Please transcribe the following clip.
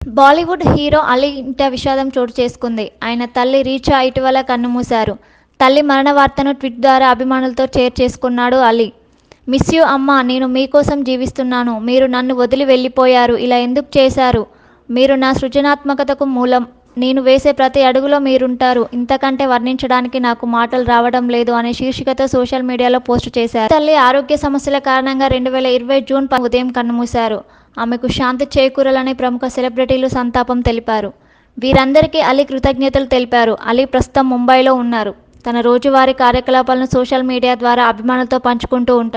Bollywood hero Ali ఇంట విషాదం చోటు చేసుకుంది ఆయన తల్లి రీచా ఇటీవల కన్నుమూశారు తల్లి మరణ వార్తను ట్వీట్ ద్వారా అభిమానులతో షేర్ చేసుకున్నాడు అలీ మిస్ యూ అమ్మా నేను మీకోసం జీవిస్తున్నాను మీరు నన్ను వదిలి వెళ్ళిపోయారు ఇలా ఎందుకు చేశారు మీరు నా సృజనాత్మకతకు మూలం నేను వేసే ప్రతి అడుగులో మీరుంటారు ఇంతకంటే వర్ణించడానికి నాకు మాటలు రావడం లేదు అనే శీర్షికతో సోషల్ మీడియాలో పోస్టు చేశారు తల్లి ఆరోగ్య సమస్యల కారణంగా రెండు వేల ఇరవై జూన్ ప- ఉదయం కన్నుమూశారు ఆమెకు శాంతి చేకూరాలని ప్రముఖ సెలబ్రిటీలు సంతాపం తెలిపారు వీరందరికీ అలీ కృతజ్ఞతలు తెలిపారు అలీ ప్రస్తుతం ముంబైలో ఉన్నారు తన రోజువారీ కార్యకలాపాలను సోషల్ మీడియా ద్వారా అభిమానులతో పంచుకుంటూ ఉంటారు